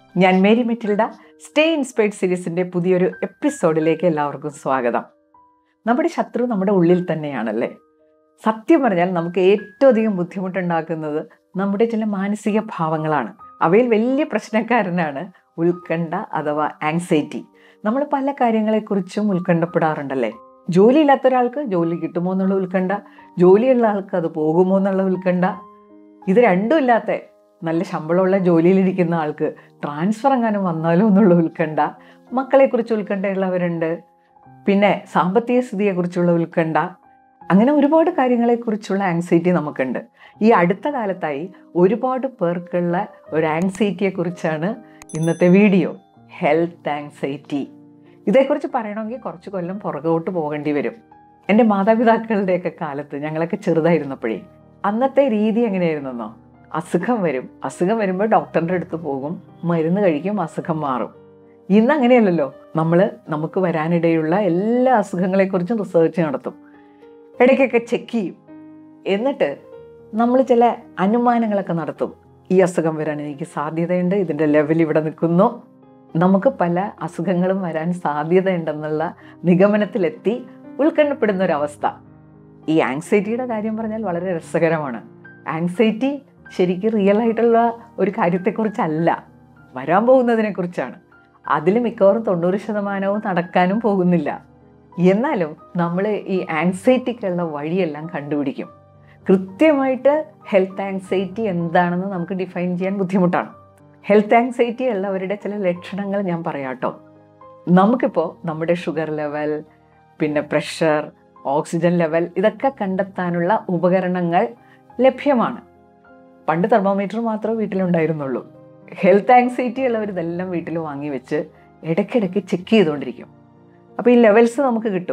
ഞാൻ Mary Matilda stay inspired സീരീസിൻ്റെ പുതിയൊരു എപ്പിസോഡിലേക്ക് എല്ലാവർക്കും സ്വാഗതം നമ്മുടെ ശത്രു നമ്മുടെ ഉള്ളിൽ തന്നെയാണല്ലേ സത്യം പറഞ്ഞാൽ നമുക്ക് ഏറ്റവും അധികം ബുദ്ധിമുട്ടുണ്ടാക്കുന്നത് നമ്മുടെ ചില മാനസിക ഭാവങ്ങളാണ് അവയിൽ വലിയ പ്രശ്നക്കാരനാണ് ഉത്കണ്ഠ അഥവാ ആങ്സൈറ്റി നമ്മൾ പല കാര്യങ്ങളെക്കുറിച്ചും ഉത്കണ്ഠപ്പെടാറുണ്ടല്ലേ ജോലിയില്ലാത്ത ഒരാൾക്ക് ജോലി കിട്ടുമോ എന്നുള്ള ഉത്കണ്ഠ ജോലിയുള്ള ആൾക്ക് അത് പോകുമോ എന്നുള്ള ഉത്കണ്ഠ ഇത് രണ്ടും ഇല്ലാത്ത നല്ല ശമ്പളമുള്ള ജോലിയിലിരിക്കുന്ന ആൾക്ക് ട്രാൻസ്ഫർ എങ്ങാനും വന്നാലോ എന്നുള്ള ഉത്കണ്ഠ മക്കളെക്കുറിച്ച് ഉത്കണ്ഠയുള്ളവരുണ്ട് പിന്നെ സാമ്പത്തിക സ്ഥിതിയെക്കുറിച്ചുള്ള ഉത്കണ്ഠ അങ്ങനെ ഒരുപാട് കാര്യങ്ങളെക്കുറിച്ചുള്ള ആങ്സൈറ്റി നമുക്കുണ്ട് ഈ അടുത്ത കാലത്തായി ഒരുപാട് പേർക്കുള്ള ഒരു ആങ്സൈറ്റിയെക്കുറിച്ചാണ് ഇന്നത്തെ വീഡിയോ ഹെൽത്ത് ആങ്സൈറ്റി ഇതേക്കുറിച്ച് പറയണമെങ്കിൽ കുറച്ച് കൊല്ലം പുറകോട്ട് പോകേണ്ടി വരും എൻ്റെ മാതാപിതാക്കളുടെയൊക്കെ കാലത്ത് ഞങ്ങളൊക്കെ ചെറുതായിരുന്നപ്പോഴേ അന്നത്തെ രീതി എങ്ങനെയായിരുന്നെന്നോ അസുഖം വരും അസുഖം വരുമ്പോൾ ഡോക്ടറിൻ്റെ അടുത്ത് പോകും മരുന്ന് കഴിക്കും അസുഖം മാറും ഇന്ന് അങ്ങനെയല്ലല്ലോ നമ്മൾ നമുക്ക് വരാനിടയുള്ള എല്ലാ അസുഖങ്ങളെക്കുറിച്ചും റിസർച്ച് നടത്തും ഇടയ്ക്കൊക്കെ ചെക്ക് ചെയ്യും എന്നിട്ട് നമ്മൾ ചില അനുമാനങ്ങളൊക്കെ നടത്തും ഈ അസുഖം വരാൻ എനിക്ക് സാധ്യതയുണ്ട് ഇതിൻ്റെ ലെവൽ ഇവിടെ നിൽക്കുന്നു നമുക്ക് പല അസുഖങ്ങളും വരാൻ സാധ്യതയുണ്ടെന്നുള്ള നിഗമനത്തിലെത്തി ഉത്കണ്ഠപ്പെടുന്ന ഒരവസ്ഥ ഈ ആങ്സൈറ്റിയുടെ കാര്യം പറഞ്ഞാൽ വളരെ രസകരമാണ് ആങ്സൈറ്റി ശരിക്കും റിയൽ ആയിട്ടുള്ള ഒരു കാര്യത്തെക്കുറിച്ചല്ല വരാൻ പോകുന്നതിനെക്കുറിച്ചാണ് അതിൽ മിക്കവാറും തൊണ്ണൂറ് ശതമാനവും നടക്കാനും പോകുന്നില്ല എന്നാലും നമ്മൾ ഈ ആങ്സൈറ്റിക്കുള്ള വഴിയെല്ലാം കണ്ടുപിടിക്കും കൃത്യമായിട്ട് ഹെൽത്ത് ആങ്സൈറ്റി എന്താണെന്ന് നമുക്ക് ഡിഫൈൻ ചെയ്യാൻ ബുദ്ധിമുട്ടാണ് ഹെൽത്ത് ആങ്സൈറ്റി ഉള്ളവരുടെ ചില ലക്ഷണങ്ങൾ ഞാൻ പറയാട്ടോ നമുക്കിപ്പോൾ നമ്മുടെ ഷുഗർ ലെവൽ പിന്നെ പ്രഷർ ഓക്സിജൻ ലെവൽ ഇതൊക്കെ കണ്ടെത്താനുള്ള ഉപകരണങ്ങൾ ലഭ്യമാണ് പണ്ട് തെർമോമീറ്റർ മാത്രമേ വീട്ടിലുണ്ടായിരുന്നുള്ളൂ ഹെൽത്ത് ആങ്സൈറ്റി ഉള്ളവർ ഇതെല്ലാം വീട്ടിൽ വാങ്ങി വെച്ച് ഇടയ്ക്കിടയ്ക്ക് ചെക്ക് ചെയ്തുകൊണ്ടിരിക്കും അപ്പോൾ ഈ ലെവൽസ് നമുക്ക് കിട്ടും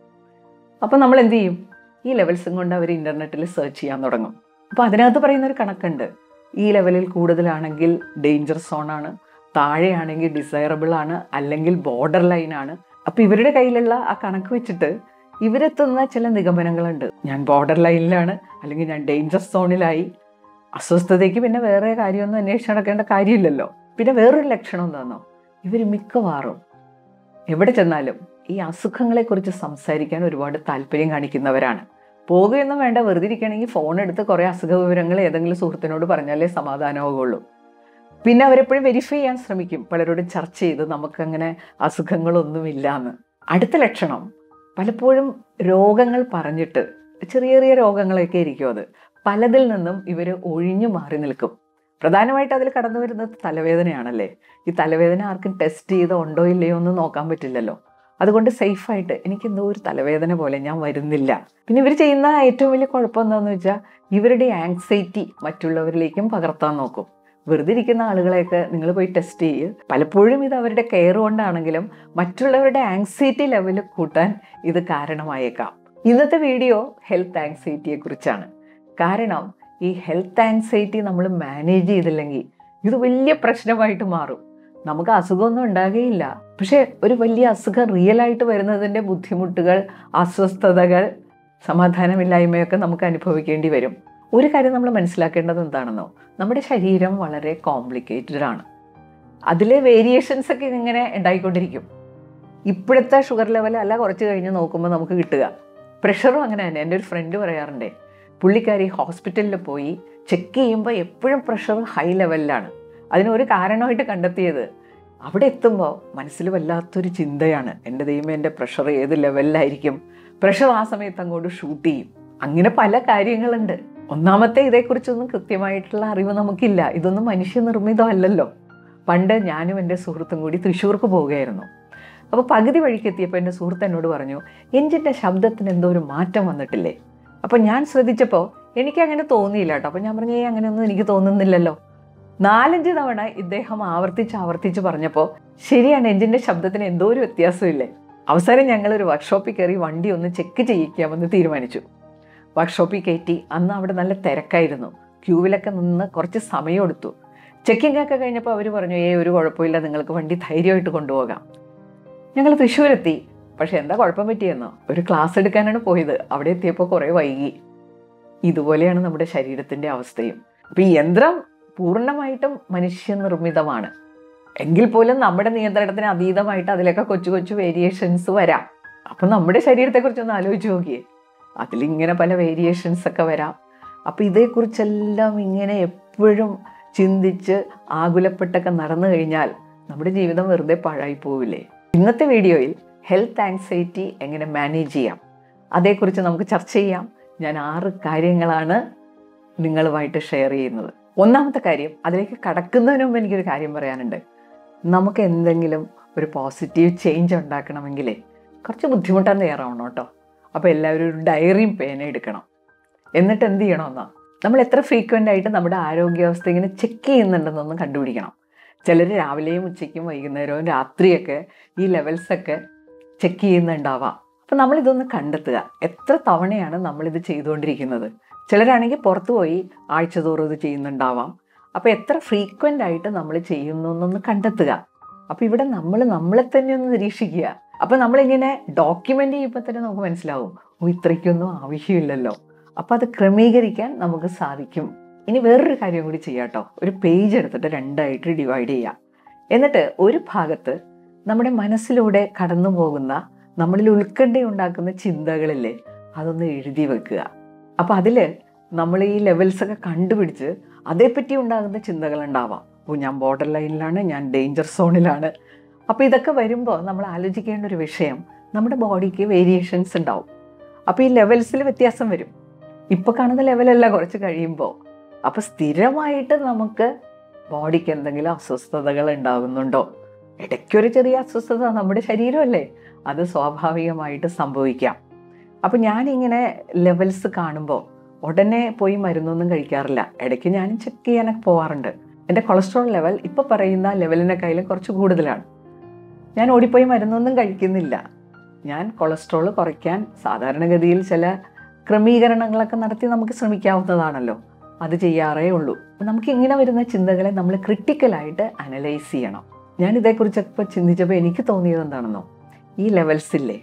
അപ്പോൾ നമ്മൾ എന്ത് ചെയ്യും ഈ ലെവൽസും കൊണ്ട് അവർ ഇൻ്റർനെറ്റിൽ സെർച്ച് ചെയ്യാൻ തുടങ്ങും അപ്പോൾ അതിനകത്ത് പറയുന്ന ഒരു കണക്കുണ്ട് ഈ ലെവലിൽ കൂടുതലാണെങ്കിൽ ഡേഞ്ചർ സോണാണ് താഴെയാണെങ്കിൽ ഡിസൈറബിൾ ആണ് അല്ലെങ്കിൽ ബോർഡർ ലൈൻ ആണ് അപ്പോൾ ഇവരുടെ കയ്യിലുള്ള ആ കണക്ക് വെച്ചിട്ട് ഇവരെത്തുന്ന ചില നിഗമനങ്ങളുണ്ട് ഞാൻ ബോർഡർ ലൈനിലാണ് അല്ലെങ്കിൽ ഞാൻ ഡേഞ്ചർ സോണിലായി അസ്വസ്ഥതയ്ക്ക് പിന്നെ വേറെ കാര്യമൊന്നും അന്വേഷിച്ച് നടക്കേണ്ട കാര്യമില്ലല്ലോ പിന്നെ വേറൊരു ലക്ഷണം എന്താണെന്നോ ഇവർ മിക്കവാറും എവിടെ ചെന്നാലും ഈ അസുഖങ്ങളെക്കുറിച്ച് സംസാരിക്കാൻ ഒരുപാട് താല്പര്യം കാണിക്കുന്നവരാണ് പോകുകയൊന്നും വേണ്ട വെറുതെ ഇരിക്കണമെങ്കിൽ ഫോൺ എടുത്ത് കുറേ അസുഖ വിവരങ്ങൾ ഏതെങ്കിലും സുഹൃത്തിനോട് പറഞ്ഞാലേ സമാധാനമാകുള്ളൂ പിന്നെ അവരെപ്പോഴും വെരിഫൈ ചെയ്യാൻ ശ്രമിക്കും പലരോടും ചർച്ച ചെയ്ത് നമുക്കങ്ങനെ അസുഖങ്ങളൊന്നുമില്ല എന്ന് അടുത്ത ലക്ഷണം പലപ്പോഴും രോഗങ്ങൾ പറഞ്ഞിട്ട് ചെറിയ ചെറിയ രോഗങ്ങളൊക്കെ ഇരിക്കും അത് പലതിൽ നിന്നും ഇവർ ഒഴിഞ്ഞു മാറി നിൽക്കും പ്രധാനമായിട്ട് അതിൽ കടന്നു വരുന്നത് തലവേദനയാണല്ലേ ഈ തലവേദന ആർക്കും ടെസ്റ്റ് ചെയ്ത് ഉണ്ടോ ഇല്ലയോ എന്ന് നോക്കാൻ പറ്റില്ലല്ലോ അതുകൊണ്ട് സേഫായിട്ട് എനിക്ക് എന്തോ ഒരു തലവേദന പോലെ ഞാൻ വരുന്നില്ല പിന്നെ ഇവർ ചെയ്യുന്ന ഏറ്റവും വലിയ കുഴപ്പം എന്താണെന്ന് വെച്ചാൽ ഇവരുടെ ആങ്സൈറ്റി മറ്റുള്ളവരിലേക്കും പകർത്താൻ നോക്കും വെറുതെ ഇരിക്കുന്ന ആളുകളെയൊക്കെ നിങ്ങൾ പോയി ടെസ്റ്റ് ചെയ്യ് പലപ്പോഴും ഇത് അവരുടെ കെയർ കൊണ്ടാണെങ്കിലും മറ്റുള്ളവരുടെ ആങ്സൈറ്റി ലെവൽ കൂട്ടാൻ ഇത് കാരണമായേക്കാം ഇന്നത്തെ വീഡിയോ ഹെൽത്ത് ആങ്സൈറ്റിയെ കുറിച്ചാണ് കാരണം ഈ ഹെൽത്ത് ആങ്സൈറ്റി നമ്മൾ മാനേജ് ചെയ്തില്ലെങ്കിൽ ഇത് വലിയ പ്രശ്നമായിട്ട് മാറും നമുക്ക് അസുഖമൊന്നും ഉണ്ടാകുകയില്ല പക്ഷേ ഒരു വലിയ അസുഖം റിയൽ ആയിട്ട് വരുന്നതിൻ്റെ ബുദ്ധിമുട്ടുകൾ അസ്വസ്ഥതകൾ സമാധാനമില്ലായ്മയൊക്കെ നമുക്ക് അനുഭവിക്കേണ്ടി വരും ഒരു കാര്യം നമ്മൾ മനസ്സിലാക്കേണ്ടത് എന്താണെന്നോ നമ്മുടെ ശരീരം വളരെ കോംപ്ലിക്കേറ്റഡ് ആണ് അതിലെ വേരിയേഷൻസ് ഒക്കെ ഇങ്ങനെ ഉണ്ടായിക്കൊണ്ടിരിക്കും ഇപ്പോഴത്തെ ഷുഗർ ലെവൽ അല്ല കുറച്ച് കഴിഞ്ഞ് നോക്കുമ്പോൾ നമുക്ക് കിട്ടുക പ്രഷറും അങ്ങനെ തന്നെ എൻ്റെ ഒരു ഫ്രണ്ട് പറയാറുണ്ടേ പുള്ളിക്കാരി ഹോസ്പിറ്റലിൽ പോയി ചെക്ക് ചെയ്യുമ്പോൾ എപ്പോഴും പ്രഷർ ഹൈ ലെവലിലാണ് അതിനൊരു കാരണമായിട്ട് കണ്ടെത്തിയത് അവിടെ എത്തുമ്പോൾ മനസ്സിൽ വല്ലാത്തൊരു ചിന്തയാണ് എൻ്റെ ദൈവം എൻ്റെ പ്രഷർ ഏത് ലെവലിലായിരിക്കും പ്രഷർ ആ സമയത്ത് അങ്ങോട്ട് ഷൂട്ട് ചെയ്യും അങ്ങനെ പല കാര്യങ്ങളുണ്ട് ഒന്നാമത്തെ ഇതേക്കുറിച്ചൊന്നും കൃത്യമായിട്ടുള്ള അറിവ് നമുക്കില്ല ഇതൊന്നും മനുഷ്യനിർമ്മിതമല്ലല്ലോ പണ്ട് ഞാനും എൻ്റെ സുഹൃത്തും കൂടി തൃശ്ശൂർക്ക് പോവുകയായിരുന്നു അപ്പോൾ പകുതി വഴിക്ക് എത്തിയപ്പോൾ എൻ്റെ സുഹൃത്ത് എന്നോട് പറഞ്ഞു എഞ്ചിൻ്റെ ശബ്ദത്തിന് എന്തോ ഒരു മാറ്റം വന്നിട്ടില്ലേ അപ്പോൾ ഞാൻ ശ്രദ്ധിച്ചപ്പോൾ എനിക്ക് അങ്ങനെ തോന്നിയില്ല കേട്ടോ അപ്പോൾ ഞാൻ പറഞ്ഞു ഏ അങ്ങനെയൊന്നും എനിക്ക് തോന്നുന്നില്ലല്ലോ നാലഞ്ച് തവണ ഇദ്ദേഹം ആവർത്തിച്ച് ആവർത്തിച്ച് പറഞ്ഞപ്പോൾ ശരിയാണ് എഞ്ചിൻ്റെ ശബ്ദത്തിന് എന്തോ ഒരു വ്യത്യാസമില്ലേ അവസാനം ഞങ്ങൾ ഒരു വർക്ക്ഷോപ്പിൽ കയറി വണ്ടി ഒന്ന് ചെക്ക് ചെയ്യിക്കാമെന്ന് തീരുമാനിച്ചു വർക്ക്ഷോപ്പിൽ കയറ്റി അന്ന് അവിടെ നല്ല തിരക്കായിരുന്നു ക്യൂവിലൊക്കെ നിന്ന് കുറച്ച് സമയം എടുത്തു ചെക്കിംഗ് ഒക്കെ കഴിഞ്ഞപ്പോൾ അവർ പറഞ്ഞു ഏ ഒരു കുഴപ്പമില്ല നിങ്ങൾക്ക് വണ്ടി ധൈര്യമായിട്ട് കൊണ്ടുപോകാം ഞങ്ങൾ തൃശ്ശൂരെത്തി പക്ഷെ എന്താ കുഴപ്പം പറ്റിയെന്നോ ഒരു ക്ലാസ് എടുക്കാനാണ് പോയത് അവിടെ എത്തിയപ്പോൾ കുറേ വൈകി ഇതുപോലെയാണ് നമ്മുടെ ശരീരത്തിൻ്റെ അവസ്ഥയും അപ്പം ഈ യന്ത്രം പൂർണ്ണമായിട്ടും മനുഷ്യനിർമ്മിതമാണ് എങ്കിൽ പോലും നമ്മുടെ നിയന്ത്രണത്തിന് അതീതമായിട്ട് അതിലൊക്കെ കൊച്ചു കൊച്ചു വേരിയേഷൻസ് വരാം അപ്പം നമ്മുടെ ശരീരത്തെക്കുറിച്ചൊന്ന് ആലോചിച്ച് നോക്കിയേ അതിലിങ്ങനെ പല വേരിയേഷൻസ് ഒക്കെ വരാം അപ്പം ഇതേക്കുറിച്ചെല്ലാം ഇങ്ങനെ എപ്പോഴും ചിന്തിച്ച് ആകുലപ്പെട്ടൊക്കെ നടന്നു കഴിഞ്ഞാൽ നമ്മുടെ ജീവിതം വെറുതെ പാഴായി പോവില്ലേ ഇന്നത്തെ വീഡിയോയിൽ ഹെൽത്ത് ആങ്സൈറ്റി എങ്ങനെ മാനേജ് ചെയ്യാം അതേക്കുറിച്ച് നമുക്ക് ചർച്ച ചെയ്യാം ഞാൻ ആറ് കാര്യങ്ങളാണ് നിങ്ങളുമായിട്ട് ഷെയർ ചെയ്യുന്നത് ഒന്നാമത്തെ കാര്യം അതിലേക്ക് കടക്കുന്നതിന് മുമ്പ് എനിക്കൊരു കാര്യം പറയാനുണ്ട് നമുക്ക് എന്തെങ്കിലും ഒരു പോസിറ്റീവ് ചേഞ്ച് ഉണ്ടാക്കണമെങ്കിൽ കുറച്ച് ബുദ്ധിമുട്ടാൻ തയ്യാറാവണം കേട്ടോ അപ്പോൾ എല്ലാവരും ഒരു ഡയറിയും പേന എടുക്കണം എന്നിട്ട് എന്ത് ചെയ്യണമെന്നാ നമ്മൾ എത്ര ഫ്രീക്വൻ്റ് ആയിട്ട് നമ്മുടെ ആരോഗ്യാവസ്ഥ ഇങ്ങനെ ചെക്ക് ചെയ്യുന്നുണ്ടെന്നൊന്ന് കണ്ടുപിടിക്കണം ചിലർ രാവിലെയും ഉച്ചയ്ക്കും വൈകുന്നേരവും രാത്രിയൊക്കെ ഈ ലെവൽസൊക്കെ ചെക്ക് ചെയ്യുന്നുണ്ടാവാം അപ്പം നമ്മളിതൊന്ന് കണ്ടെത്തുക എത്ര തവണയാണ് നമ്മളിത് ചെയ്തുകൊണ്ടിരിക്കുന്നത് ചിലരാണെങ്കിൽ പുറത്തു പോയി ആഴ്ചതോറും ഇത് ചെയ്യുന്നുണ്ടാവാം അപ്പോൾ എത്ര ഫ്രീക്വൻ്റ് ആയിട്ട് നമ്മൾ ചെയ്യുന്നു എന്നൊന്ന് കണ്ടെത്തുക അപ്പോൾ ഇവിടെ നമ്മൾ നമ്മളെ തന്നെ ഒന്ന് നിരീക്ഷിക്കുക അപ്പോൾ നമ്മളിങ്ങനെ ഡോക്യുമെൻ്റ് ചെയ്യുമ്പോൾ തന്നെ നമുക്ക് മനസ്സിലാവും ഓ ഇത്രയ്ക്കൊന്നും ആവശ്യമില്ലല്ലോ അപ്പോൾ അത് ക്രമീകരിക്കാൻ നമുക്ക് സാധിക്കും ഇനി വേറൊരു കാര്യം കൂടി ചെയ്യാം കേട്ടോ ഒരു പേജ് എടുത്തിട്ട് രണ്ടായിട്ട് ഡിവൈഡ് ചെയ്യാം എന്നിട്ട് ഒരു ഭാഗത്ത് നമ്മുടെ മനസ്സിലൂടെ കടന്നു പോകുന്ന നമ്മളിൽ ഉത്കണ്ഠ ഉണ്ടാക്കുന്ന ചിന്തകളില്ലേ അതൊന്ന് എഴുതി വെക്കുക അപ്പോൾ അതിൽ നമ്മൾ ഈ ലെവൽസൊക്കെ കണ്ടുപിടിച്ച് അതേപ്പറ്റി ഉണ്ടാകുന്ന ചിന്തകളുണ്ടാവാം ഓ ഞാൻ ബോർഡർ ലൈനിലാണ് ഞാൻ ഡേഞ്ചർ സോണിലാണ് അപ്പോൾ ഇതൊക്കെ വരുമ്പോൾ നമ്മൾ ആലോചിക്കേണ്ട ഒരു വിഷയം നമ്മുടെ ബോഡിക്ക് വേരിയേഷൻസ് ഉണ്ടാവും അപ്പോൾ ഈ ലെവൽസിൽ വ്യത്യാസം വരും ഇപ്പോൾ കാണുന്ന ലെവലല്ല കുറച്ച് കഴിയുമ്പോൾ അപ്പോൾ സ്ഥിരമായിട്ട് നമുക്ക് ബോഡിക്ക് എന്തെങ്കിലും അസ്വസ്ഥതകൾ ഉണ്ടാകുന്നുണ്ടോ ഇടയ്ക്കൊരു ചെറിയ അസ്വസ്ഥത നമ്മുടെ ശരീരമല്ലേ അത് സ്വാഭാവികമായിട്ട് സംഭവിക്കാം അപ്പോൾ ഞാനിങ്ങനെ ലെവൽസ് കാണുമ്പോൾ ഉടനെ പോയി മരുന്നൊന്നും കഴിക്കാറില്ല ഇടയ്ക്ക് ഞാൻ ചെക്ക് ചെയ്യാനൊക്കെ പോകാറുണ്ട് എൻ്റെ കൊളസ്ട്രോൾ ലെവൽ ഇപ്പോൾ പറയുന്ന ലെവലിനെക്കാളും കുറച്ച് കൂടുതലാണ് ഞാൻ ഓടിപ്പോയി മരുന്നൊന്നും കഴിക്കുന്നില്ല ഞാൻ കൊളസ്ട്രോൾ കുറയ്ക്കാൻ സാധാരണഗതിയിൽ ചില ക്രമീകരണങ്ങളൊക്കെ നടത്തി നമുക്ക് ശ്രമിക്കാവുന്നതാണല്ലോ അത് ചെയ്യാറേ ഉള്ളൂ നമുക്ക് ഇങ്ങനെ വരുന്ന ചിന്തകളെ നമ്മൾ ക്രിട്ടിക്കലായിട്ട് അനലൈസ് ചെയ്യണം ഞാൻ ഇതേക്കുറിച്ചൊക്കെ ഇപ്പോൾ ചിന്തിച്ചപ്പോൾ എനിക്ക് തോന്നിയത് എന്താണെന്നോ ഈ ലെവൽസില്ലേ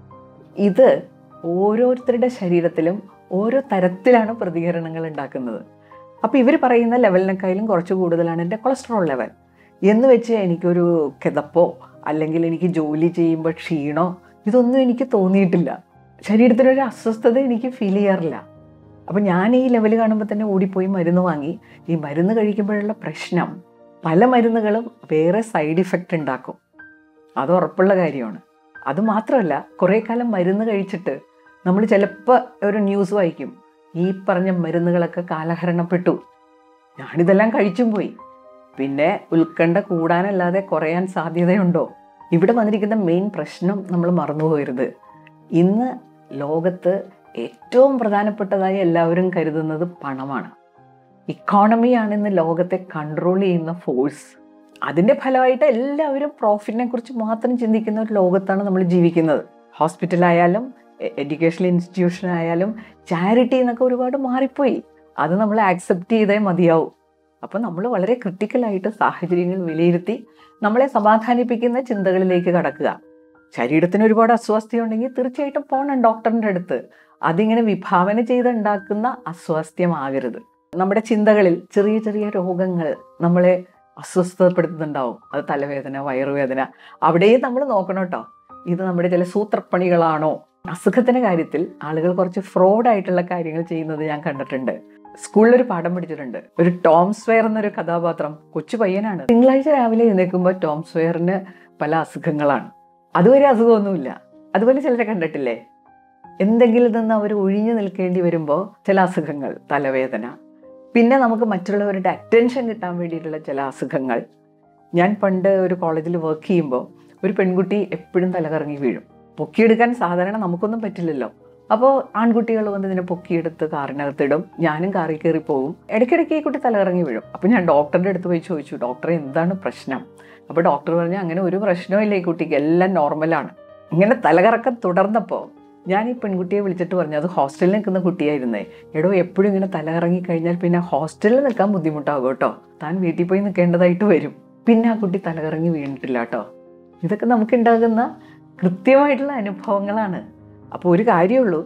ഇത് ഓരോരുത്തരുടെ ശരീരത്തിലും ഓരോ തരത്തിലാണ് പ്രതികരണങ്ങൾ ഉണ്ടാക്കുന്നത് അപ്പോൾ ഇവർ പറയുന്ന ലെവലിനേക്കാളും കുറച്ച് കൂടുതലാണ് എൻ്റെ കൊളസ്ട്രോൾ ലെവൽ എന്ന് വെച്ച് എനിക്കൊരു കിതപ്പോ അല്ലെങ്കിൽ എനിക്ക് ജോലി ചെയ്യുമ്പോൾ ക്ഷീണോ ഇതൊന്നും എനിക്ക് തോന്നിയിട്ടില്ല ശരീരത്തിനൊരു അസ്വസ്ഥത എനിക്ക് ഫീൽ ചെയ്യാറില്ല അപ്പം ഞാൻ ഈ ലെവൽ കാണുമ്പോൾ തന്നെ ഓടിപ്പോയി മരുന്ന് വാങ്ങി ഈ മരുന്ന് കഴിക്കുമ്പോഴുള്ള പ്രശ്നം പല മരുന്നുകളും വേറെ സൈഡ് ഇഫക്റ്റ് ഉണ്ടാക്കും അത് ഉറപ്പുള്ള കാര്യമാണ് അതുമാത്രമല്ല കുറേ കാലം മരുന്ന് കഴിച്ചിട്ട് നമ്മൾ ചിലപ്പോൾ ഒരു ന്യൂസ് വായിക്കും ഈ പറഞ്ഞ മരുന്നുകളൊക്കെ കാലഹരണപ്പെട്ടു ഞാനിതെല്ലാം കഴിച്ചും പോയി പിന്നെ ഉത്കണ്ഠ കൂടാനല്ലാതെ കുറയാൻ സാധ്യതയുണ്ടോ ഇവിടെ വന്നിരിക്കുന്ന മെയിൻ പ്രശ്നം നമ്മൾ മറന്നുപോകരുത് ഇന്ന് ലോകത്ത് ഏറ്റവും പ്രധാനപ്പെട്ടതായി എല്ലാവരും കരുതുന്നത് പണമാണ് ഇക്കോണമിയാണ് ഇന്ന് ലോകത്തെ കൺട്രോൾ ചെയ്യുന്ന ഫോഴ്സ് അതിൻ്റെ ഫലമായിട്ട് എല്ലാവരും പ്രോഫിറ്റിനെ കുറിച്ച് മാത്രം ചിന്തിക്കുന്ന ഒരു ലോകത്താണ് നമ്മൾ ജീവിക്കുന്നത് ഹോസ്പിറ്റലായാലും എഡ്യൂക്കേഷണൽ ഇൻസ്റ്റിറ്റ്യൂഷൻ ആയാലും ചാരിറ്റി എന്നൊക്കെ ഒരുപാട് മാറിപ്പോയി അത് നമ്മൾ ആക്സെപ്റ്റ് ചെയ്തേ മതിയാവും അപ്പോൾ നമ്മൾ വളരെ ക്രിട്ടിക്കലായിട്ട് സാഹചര്യങ്ങൾ വിലയിരുത്തി നമ്മളെ സമാധാനിപ്പിക്കുന്ന ചിന്തകളിലേക്ക് കടക്കുക ശരീരത്തിന് ഒരുപാട് അസ്വാസ്ഥ്യം തീർച്ചയായിട്ടും പോകണം ഡോക്ടറിൻ്റെ അടുത്ത് അതിങ്ങനെ വിഭാവന ചെയ്തുണ്ടാക്കുന്ന അസ്വാസ്ഥ്യമാകരുത് നമ്മുടെ ചിന്തകളിൽ ചെറിയ ചെറിയ രോഗങ്ങൾ നമ്മളെ അസ്വസ്ഥപ്പെടുത്തുന്നുണ്ടാവും അത് തലവേദന വയറുവേദന അവിടെയും നമ്മൾ നോക്കണം കേട്ടോ ഇത് നമ്മുടെ ചില സൂത്രപ്പണികളാണോ അസുഖത്തിൻ്റെ കാര്യത്തിൽ ആളുകൾ കുറച്ച് ഫ്രോഡായിട്ടുള്ള കാര്യങ്ങൾ ചെയ്യുന്നത് ഞാൻ കണ്ടിട്ടുണ്ട് സ്കൂളിലൊരു പാഠം പഠിച്ചിട്ടുണ്ട് ഒരു ടോം സ്വെയർ എന്നൊരു കഥാപാത്രം കൊച്ചു പയ്യനാണ് തിങ്കളാഴ്ച രാവിലെ എഴുന്നേൽക്കുമ്പോൾ ടോം സ്വെയറിന് പല അസുഖങ്ങളാണ് അതുവരെ അസുഖമൊന്നുമില്ല അതുപോലെ ചിലരെ കണ്ടിട്ടില്ലേ എന്തെങ്കിലും നിന്ന് അവർ ഒഴിഞ്ഞു നിൽക്കേണ്ടി വരുമ്പോൾ ചില അസുഖങ്ങൾ തലവേദന പിന്നെ നമുക്ക് മറ്റുള്ളവരുടെ അറ്റൻഷൻ കിട്ടാൻ വേണ്ടിയിട്ടുള്ള ചില അസുഖങ്ങൾ ഞാൻ പണ്ട് ഒരു കോളേജിൽ വർക്ക് ചെയ്യുമ്പോൾ ഒരു പെൺകുട്ടി എപ്പോഴും തലകറങ്ങി വീഴും പൊക്കിയെടുക്കാൻ സാധാരണ നമുക്കൊന്നും പറ്റില്ലല്ലോ അപ്പോൾ ആൺകുട്ടികൾ വന്ന് ഇതിനെ പൊക്കിയെടുത്ത് കാറിനകത്തിടും ഞാനും കാറിൽ കയറി പോകും ഇടയ്ക്കിടയ്ക്ക് ഈ കുട്ടി തലകറങ്ങി വീഴും അപ്പോൾ ഞാൻ ഡോക്ടറുടെ അടുത്ത് പോയി ചോദിച്ചു ഡോക്ടറെ എന്താണ് പ്രശ്നം അപ്പോൾ ഡോക്ടർ പറഞ്ഞു അങ്ങനെ ഒരു പ്രശ്നവും ഈ കുട്ടിക്ക് എല്ലാം നോർമലാണ് ഇങ്ങനെ തലകറക്കം തുടർന്നപ്പോൾ ഞാൻ ഈ പെൺകുട്ടിയെ വിളിച്ചിട്ട് പറഞ്ഞു അത് ഹോസ്റ്റലിൽ നിൽക്കുന്ന കുട്ടിയായിരുന്നേ എടോ എപ്പോഴും ഇങ്ങനെ തലകറങ്ങി കഴിഞ്ഞാൽ പിന്നെ ഹോസ്റ്റലിൽ നിൽക്കാൻ ബുദ്ധിമുട്ടാകും കേട്ടോ താൻ വീട്ടിൽ പോയി നിൽക്കേണ്ടതായിട്ട് വരും പിന്നെ ആ കുട്ടി തലകറങ്ങി വീണിട്ടില്ല കേട്ടോ ഇതൊക്കെ നമുക്കുണ്ടാകുന്ന കൃത്യമായിട്ടുള്ള അനുഭവങ്ങളാണ് അപ്പോൾ ഒരു കാര്യമുള്ളൂ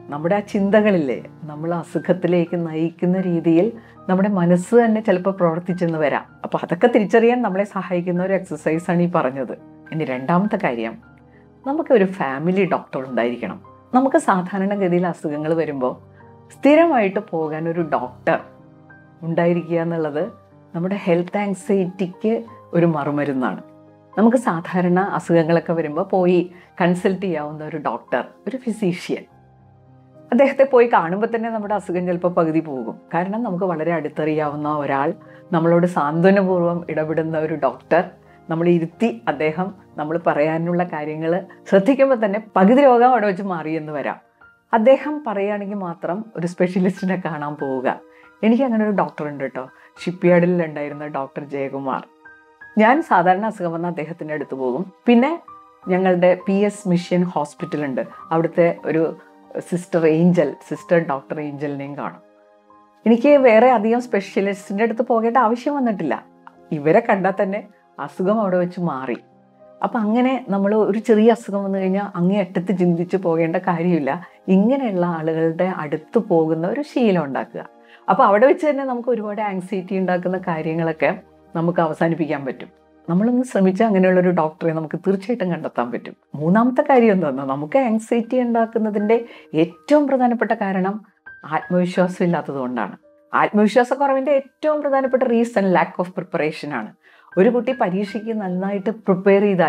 നമ്മുടെ ആ ചിന്തകളില്ലേ നമ്മൾ അസുഖത്തിലേക്ക് നയിക്കുന്ന രീതിയിൽ നമ്മുടെ മനസ്സ് തന്നെ ചിലപ്പോൾ പ്രവർത്തിച്ചെന്ന് വരാം അപ്പോൾ അതൊക്കെ തിരിച്ചറിയാൻ നമ്മളെ സഹായിക്കുന്ന ഒരു എക്സസൈസാണ് ഈ പറഞ്ഞത് ഇനി രണ്ടാമത്തെ കാര്യം നമുക്ക് ഒരു ഫാമിലി ഡോക്ടർ ഉണ്ടായിരിക്കണം നമുക്ക് സാധാരണഗതിയിൽ അസുഖങ്ങൾ വരുമ്പോൾ സ്ഥിരമായിട്ട് പോകാൻ ഒരു ഡോക്ടർ ഉണ്ടായിരിക്കുക എന്നുള്ളത് നമ്മുടെ ഹെൽത്ത് ആങ്സൈറ്റിക്ക് ഒരു മറുമരുന്നാണ് നമുക്ക് സാധാരണ അസുഖങ്ങളൊക്കെ വരുമ്പോൾ പോയി കൺസൾട്ട് ചെയ്യാവുന്ന ഒരു ഡോക്ടർ ഒരു ഫിസീഷ്യൻ അദ്ദേഹത്തെ പോയി കാണുമ്പോൾ തന്നെ നമ്മുടെ അസുഖം ചിലപ്പോൾ പകുതി പോകും കാരണം നമുക്ക് വളരെ അടുത്തറിയാവുന്ന ഒരാൾ നമ്മളോട് സാന്ത്വനപൂർവ്വം ഇടപെടുന്ന ഒരു ഡോക്ടർ നമ്മൾ ഇരുത്തി അദ്ദേഹം നമ്മൾ പറയാനുള്ള കാര്യങ്ങൾ ശ്രദ്ധിക്കുമ്പോൾ തന്നെ പകുതി രോഗം അവിടെ വെച്ച് മാറിയെന്ന് വരാം അദ്ദേഹം പറയുകയാണെങ്കിൽ മാത്രം ഒരു സ്പെഷ്യലിസ്റ്റിനെ കാണാൻ പോവുക എനിക്ക് അങ്ങനെ ഒരു ഡോക്ടർ ഉണ്ട് കേട്ടോ ഷിപ്പ്യാർഡിൽ ഉണ്ടായിരുന്ന ഡോക്ടർ ജയകുമാർ ഞാൻ സാധാരണ അസുഖം വന്ന അദ്ദേഹത്തിൻ്റെ അടുത്ത് പോകും പിന്നെ ഞങ്ങളുടെ പി എസ് മിഷൻ ഹോസ്പിറ്റലുണ്ട് അവിടുത്തെ ഒരു സിസ്റ്റർ ഏഞ്ചൽ സിസ്റ്റർ ഡോക്ടർ ഏഞ്ചലിനെയും കാണും എനിക്ക് വേറെ അധികം സ്പെഷ്യലിസ്റ്റിൻ്റെ അടുത്ത് പോകേണ്ട ആവശ്യം വന്നിട്ടില്ല ഇവരെ കണ്ടാൽ തന്നെ അസുഖം അവിടെ വെച്ച് മാറി അപ്പം അങ്ങനെ നമ്മൾ ഒരു ചെറിയ അസുഖം വന്നു കഴിഞ്ഞാൽ അങ്ങേ അറ്റത്ത് ചിന്തിച്ച് പോകേണ്ട കാര്യമില്ല ഇങ്ങനെയുള്ള ആളുകളുടെ അടുത്ത് പോകുന്ന ഒരു ശീലം ഉണ്ടാക്കുക അപ്പോൾ അവിടെ വെച്ച് തന്നെ നമുക്ക് ഒരുപാട് ആങ്സൈറ്റി ഉണ്ടാക്കുന്ന കാര്യങ്ങളൊക്കെ നമുക്ക് അവസാനിപ്പിക്കാൻ പറ്റും നമ്മളൊന്ന് ശ്രമിച്ചാൽ അങ്ങനെയുള്ളൊരു ഡോക്ടറെ നമുക്ക് തീർച്ചയായിട്ടും കണ്ടെത്താൻ പറ്റും മൂന്നാമത്തെ കാര്യം എന്താണെന്ന് നമുക്ക് ആങ്സൈറ്റി ഉണ്ടാക്കുന്നതിൻ്റെ ഏറ്റവും പ്രധാനപ്പെട്ട കാരണം ആത്മവിശ്വാസം ഇല്ലാത്തത് കൊണ്ടാണ് ആത്മവിശ്വാസക്കുറവിൻ്റെ ഏറ്റവും പ്രധാനപ്പെട്ട റീസൺ ലാക്ക് ഓഫ് പ്രിപ്പറേഷൻ ആണ് ഒരു കുട്ടി പരീക്ഷയ്ക്ക് നന്നായിട്ട് പ്രിപ്പയർ ചെയ്താൽ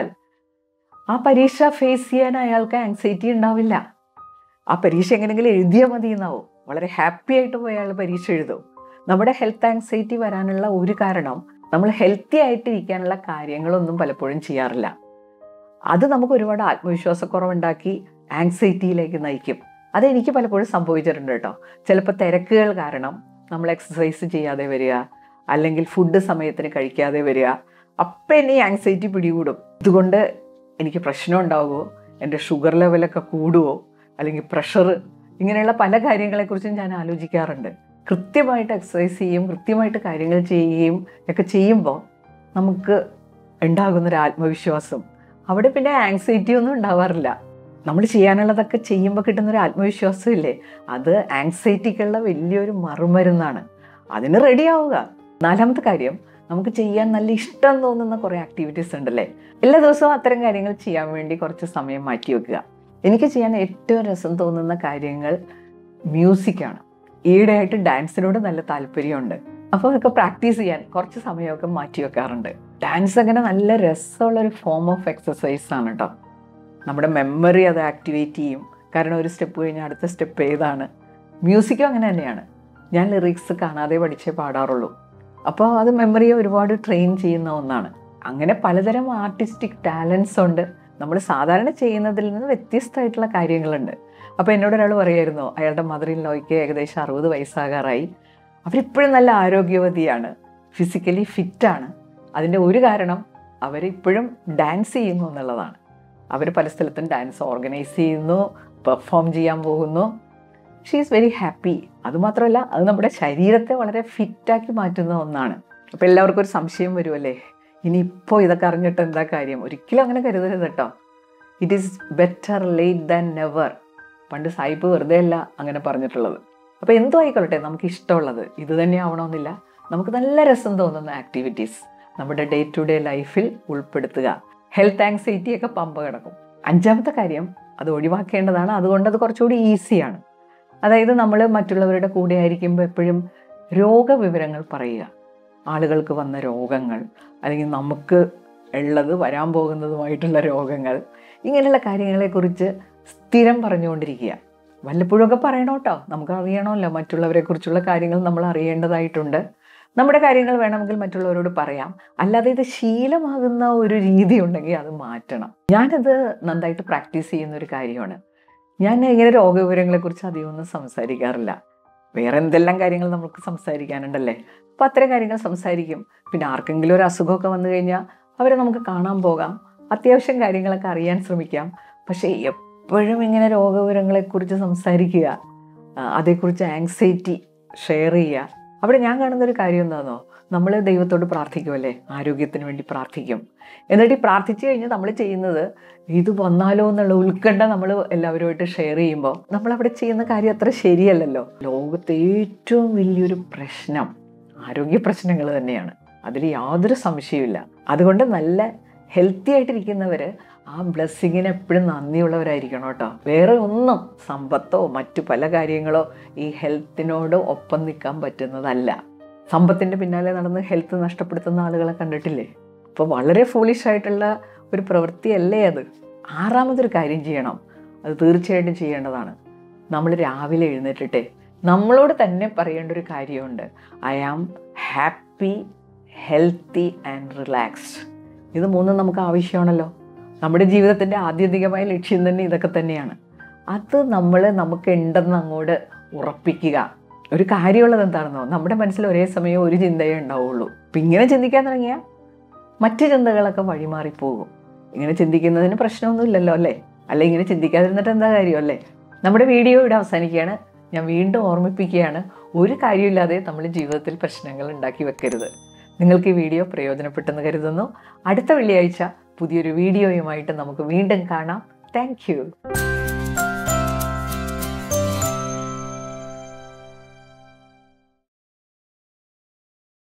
ആ പരീക്ഷ ഫേസ് ചെയ്യാൻ അയാൾക്ക് ആങ്സൈറ്റി ഉണ്ടാവില്ല ആ പരീക്ഷ എങ്ങനെയെങ്കിലും എഴുതിയാൽ മതി എന്നാവും വളരെ ഹാപ്പി ആയിട്ട് പോയി അയാൾ പരീക്ഷ എഴുതും നമ്മുടെ ഹെൽത്ത് ആങ്സൈറ്റി വരാനുള്ള ഒരു കാരണം നമ്മൾ ഹെൽത്തി ആയിട്ടിരിക്കാനുള്ള കാര്യങ്ങളൊന്നും പലപ്പോഴും ചെയ്യാറില്ല അത് നമുക്ക് ഒരുപാട് ആത്മവിശ്വാസക്കുറവുണ്ടാക്കി ആങ്സൈറ്റിയിലേക്ക് നയിക്കും അത് എനിക്ക് പലപ്പോഴും സംഭവിച്ചിട്ടുണ്ട് കേട്ടോ ചിലപ്പോൾ തിരക്കുകൾ കാരണം നമ്മൾ എക്സസൈസ് ചെയ്യാതെ വരിക അല്ലെങ്കിൽ ഫുഡ് സമയത്തിന് കഴിക്കാതെ വരിക അപ്പം എന്നെ ഈ ആങ്സൈറ്റി പിടികൂടും ഇതുകൊണ്ട് എനിക്ക് പ്രശ്നം ഉണ്ടാവുമോ എൻ്റെ ഷുഗർ ലെവലൊക്കെ കൂടുമോ അല്ലെങ്കിൽ പ്രഷർ ഇങ്ങനെയുള്ള പല കാര്യങ്ങളെക്കുറിച്ചും ഞാൻ ആലോചിക്കാറുണ്ട് കൃത്യമായിട്ട് എക്സസൈസ് ചെയ്യും കൃത്യമായിട്ട് കാര്യങ്ങൾ ചെയ്യുകയും ഒക്കെ ചെയ്യുമ്പോൾ നമുക്ക് ഉണ്ടാകുന്നൊരു ആത്മവിശ്വാസം അവിടെ പിന്നെ ആങ്സൈറ്റി ഒന്നും ഉണ്ടാവാറില്ല നമ്മൾ ചെയ്യാനുള്ളതൊക്കെ ചെയ്യുമ്പോൾ കിട്ടുന്നൊരു ആത്മവിശ്വാസം ഇല്ലേ അത് ആങ്സൈറ്റിക്കുള്ള വലിയൊരു മറുമരുന്നാണ് അതിന് റെഡി ആവുക നാലാമത്തെ കാര്യം നമുക്ക് ചെയ്യാൻ നല്ല ഇഷ്ടം തോന്നുന്ന കുറേ ആക്ടിവിറ്റീസ് ഉണ്ടല്ലേ എല്ലാ ദിവസവും അത്തരം കാര്യങ്ങൾ ചെയ്യാൻ വേണ്ടി കുറച്ച് സമയം മാറ്റി വെക്കുക എനിക്ക് ചെയ്യാൻ ഏറ്റവും രസം തോന്നുന്ന കാര്യങ്ങൾ മ്യൂസിക്കാണ് ഈയിടെയായിട്ട് ഡാൻസിനോട് നല്ല താല്പര്യമുണ്ട് അപ്പോൾ അതൊക്കെ പ്രാക്ടീസ് ചെയ്യാൻ കുറച്ച് സമയമൊക്കെ മാറ്റി വെക്കാറുണ്ട് ഡാൻസ് അങ്ങനെ നല്ല രസമുള്ള ഒരു ഫോം ഓഫ് എക്സസൈസ് ആണ് കേട്ടോ നമ്മുടെ മെമ്മറി അത് ആക്ടിവേറ്റ് ചെയ്യും കാരണം ഒരു സ്റ്റെപ്പ് കഴിഞ്ഞാൽ അടുത്ത സ്റ്റെപ്പ് ഏതാണ് മ്യൂസിക്കും അങ്ങനെ തന്നെയാണ് ഞാൻ ലിറിക്സ് കാണാതെ പഠിച്ചേ പാടാറുള്ളൂ അപ്പോൾ അത് മെമ്മറിയെ ഒരുപാട് ട്രെയിൻ ചെയ്യുന്ന ഒന്നാണ് അങ്ങനെ പലതരം ആർട്ടിസ്റ്റിക് ടാലൻസ് ഉണ്ട് നമ്മൾ സാധാരണ ചെയ്യുന്നതിൽ നിന്ന് വ്യത്യസ്തമായിട്ടുള്ള കാര്യങ്ങളുണ്ട് അപ്പോൾ എന്നോട് ഒരാൾ പറയായിരുന്നു അയാളുടെ മദർ ഇൻ ലോയ്ക്ക് ഏകദേശം അറുപത് വയസ്സാകാറായി അവരിപ്പോഴും നല്ല ആരോഗ്യവതിയാണ് ഫിസിക്കലി ഫിറ്റാണ് അതിൻ്റെ ഒരു കാരണം അവരിപ്പോഴും ഡാൻസ് ചെയ്യുന്നു എന്നുള്ളതാണ് അവർ പല സ്ഥലത്തും ഡാൻസ് ഓർഗനൈസ് ചെയ്യുന്നു പെർഫോം ചെയ്യാൻ പോകുന്നു ഷീ ഈസ് വെരി ഹാപ്പി അതുമാത്രമല്ല അത് നമ്മുടെ ശരീരത്തെ വളരെ ഫിറ്റാക്കി മാറ്റുന്ന ഒന്നാണ് അപ്പോൾ എല്ലാവർക്കും ഒരു സംശയം വരുമല്ലേ ഇനിയിപ്പോൾ ഇതൊക്കെ അറിഞ്ഞിട്ട് എന്താ കാര്യം ഒരിക്കലും അങ്ങനെ കരുതരുത് കേട്ടോ it is better late than never പണ്ട് സായിപ്പ് വെറുതെ അല്ല അങ്ങനെ പറഞ്ഞിട്ടുള്ളത് അപ്പോൾ എന്തോ ആയിക്കൊള്ളട്ടെ നമുക്ക് ഇഷ്ടമുള്ളത് ഇത് തന്നെ ആവണമെന്നില്ല നമുക്ക് നല്ല രസം തോന്നുന്ന ആക്ടിവിറ്റീസ് നമ്മുടെ ഡേ ടു ഡേ ലൈഫിൽ ഉൾപ്പെടുത്തുക ഹെൽത്ത് ആങ്സൈറ്റി ഒക്കെ പമ്പ കിടക്കും അഞ്ചാമത്തെ കാര്യം അത് ഒഴിവാക്കേണ്ടതാണ് അതുകൊണ്ട് അത് കുറച്ചുകൂടി ഈസിയാണ് അതായത് നമ്മൾ മറ്റുള്ളവരുടെ കൂടെ ആയിരിക്കുമ്പോൾ എപ്പോഴും രോഗവിവരങ്ങൾ പറയുക ആളുകൾക്ക് വന്ന രോഗങ്ങൾ അല്ലെങ്കിൽ നമുക്ക് ഉള്ളത് വരാൻ പോകുന്നതുമായിട്ടുള്ള രോഗങ്ങൾ ഇങ്ങനെയുള്ള കാര്യങ്ങളെക്കുറിച്ച് സ്ഥിരം പറഞ്ഞുകൊണ്ടിരിക്കുക വല്ലപ്പോഴൊക്കെ പറയണം കേട്ടോ നമുക്ക് അറിയണമല്ലോ മറ്റുള്ളവരെ കുറിച്ചുള്ള കാര്യങ്ങൾ നമ്മൾ അറിയേണ്ടതായിട്ടുണ്ട് നമ്മുടെ കാര്യങ്ങൾ വേണമെങ്കിൽ മറ്റുള്ളവരോട് പറയാം അല്ലാതെ ഇത് ശീലമാകുന്ന ഒരു രീതി ഉണ്ടെങ്കിൽ അത് മാറ്റണം ഞാനത് നന്നായിട്ട് പ്രാക്ടീസ് ചെയ്യുന്ന ഒരു കാര്യമാണ് ഞാൻ ഇങ്ങനെ രോഗവിവരങ്ങളെക്കുറിച്ച് അധികമൊന്നും സംസാരിക്കാറില്ല വേറെ എന്തെല്ലാം കാര്യങ്ങൾ നമുക്ക് സംസാരിക്കാനുണ്ടല്ലേ അപ്പം അത്തരം കാര്യങ്ങൾ സംസാരിക്കും പിന്നെ ആർക്കെങ്കിലും ഒരു അസുഖമൊക്കെ വന്നു കഴിഞ്ഞാൽ അവരെ നമുക്ക് കാണാൻ പോകാം അത്യാവശ്യം കാര്യങ്ങളൊക്കെ അറിയാൻ ശ്രമിക്കാം പക്ഷേ എപ്പോഴും ഇങ്ങനെ രോഗവിവരങ്ങളെക്കുറിച്ച് സംസാരിക്കുക ആ, അതേക്കുറിച്ച് ആങ്സൈറ്റി ഷെയർ ചെയ്യുക അവിടെ ഞാൻ കാണുന്ന ഒരു കാര്യം എന്താണെന്നോ നമ്മൾ ദൈവത്തോട് പ്രാർത്ഥിക്കുമല്ലേ ആരോഗ്യത്തിന് വേണ്ടി പ്രാർത്ഥിക്കും എന്നിട്ട് ഈ പ്രാർത്ഥിച്ചു കഴിഞ്ഞ് നമ്മൾ ചെയ്യുന്നത് ഇത് വന്നാലോ എന്നുള്ള ഉത്കണ്ഠ നമ്മൾ എല്ലാവരുമായിട്ട് ഷെയർ ചെയ്യുമ്പോൾ നമ്മൾ അവിടെ ചെയ്യുന്ന കാര്യം അത്ര ശരിയല്ലല്ലോ ലോകത്തെ ഏറ്റവും വലിയൊരു പ്രശ്നം ആരോഗ്യ പ്രശ്നങ്ങൾ തന്നെയാണ് അതിൽ യാതൊരു സംശയമില്ല അതുകൊണ്ട് നല്ല ഹെൽത്തി ആയിട്ടിരിക്കുന്നവർ ആ ബ്ലെസ്സിങ്ങിന് എപ്പോഴും നന്ദിയുള്ളവരായിരിക്കണം കേട്ടോ വേറെ ഒന്നും സമ്പത്തോ മറ്റു പല കാര്യങ്ങളോ ഈ ഹെൽത്തിനോട് ഒപ്പം നിൽക്കാൻ പറ്റുന്നതല്ല സമ്പത്തിൻ്റെ പിന്നാലെ നടന്ന് ഹെൽത്ത് നഷ്ടപ്പെടുത്തുന്ന ആളുകളെ കണ്ടിട്ടില്ലേ അപ്പോൾ വളരെ foolish ആയിട്ടുള്ള ഒരു പ്രവൃത്തിയല്ലേ അത് ആറാമതൊരു കാര്യം ചെയ്യണം അത് തീർച്ചയായിട്ടും ചെയ്യേണ്ടതാണ് നമ്മൾ രാവിലെ എഴുന്നേറ്റിട്ടെ നമ്മളോട് തന്നെ പറയേണ്ട ഒരു കാര്യമുണ്ട് I am happy healthy and relaxed ഇത് മൂന്നും നമുക്ക് ആവശ്യമാണല്ലോ നമ്മുടെ ജീവിതത്തിൻ്റെ ആത്യന്തികമായ ലക്ഷ്യം തന്നെ ഇതൊക്കെ തന്നെയാണ് അത് നമ്മൾ നമുക്ക് ഉണ്ടെന്ന് അങ്ങോട്ട് ഉറപ്പിക്കുക ഒരു കാര്യമുള്ളത് എന്താണെന്നോ നമ്മുടെ മനസ്സിൽ ഒരേ സമയം ഒരു ചിന്തയേ ഉണ്ടാവുള്ളൂ അപ്പം ഇങ്ങനെ ചിന്തിക്കാൻ തുടങ്ങിയാൽ മറ്റ് ചിന്തകളൊക്കെ വഴിമാറിപ്പോകും ഇങ്ങനെ ചിന്തിക്കുന്നതിന് പ്രശ്നമൊന്നുമില്ലല്ലോ അല്ലേ അല്ല ഇങ്ങനെ ചിന്തിക്കാതിരുന്നിട്ട് എന്താ കാര്യം അല്ലേ നമ്മുടെ വീഡിയോ ഇവിടെ അവസാനിക്കുകയാണ് ഞാൻ വീണ്ടും ഓർമ്മിപ്പിക്കുകയാണ് ഒരു കാര്യമില്ലാതെ നമ്മൾ ജീവിതത്തിൽ പ്രശ്നങ്ങൾ ഉണ്ടാക്കി വെക്കരുത് നിങ്ങൾക്ക് ഈ വീഡിയോ പ്രയോജനപ്പെട്ടെന്ന് കരുതുന്നു അടുത്ത വെള്ളിയാഴ്ച പുതിയൊരു വീഡിയോയുമായിട്ട് നമുക്ക് വീണ്ടും കാണാം താങ്ക്